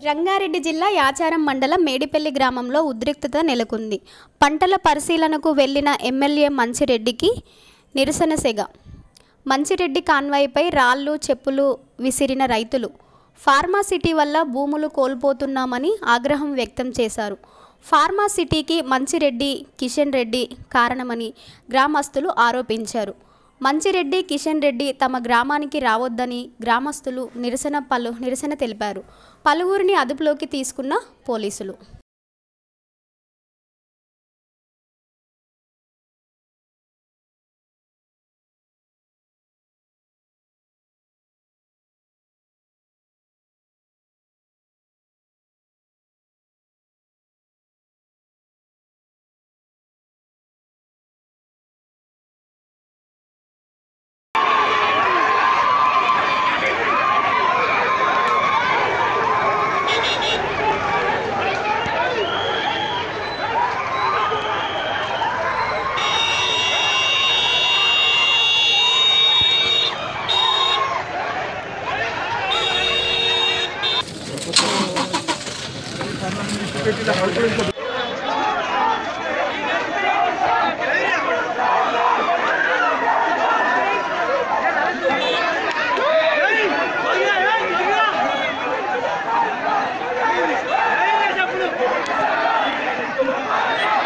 రంగారెడ్డి జిల్లా యాచారం మండలం మేడిపల్లి గ్రామంలో ఉద్రిక్తత నెలకొంది పంటల పరిశీలనకు వెళ్లిన ఎమ్మెల్యే మంచిరెడ్డికి నిరసన సెగ మంచిరెడ్డి కాన్వాయ్పై రాళ్ళు చెప్పులు విసిరిన రైతులు ఫార్మా సిటీ వల్ల భూములు కోల్పోతున్నామని ఆగ్రహం వ్యక్తం చేశారు ఫార్మా సిటీకి మంచిరెడ్డి కిషన్ రెడ్డి కారణమని గ్రామస్తులు ఆరోపించారు మంచిరెడ్డి కిషన్ రెడ్డి తమ గ్రామానికి రావద్దని గ్రామస్తులు నిరసన పలు నిరసన తెలిపారు పలువురిని అదుపులోకి తీసుకున్న పోలీసులు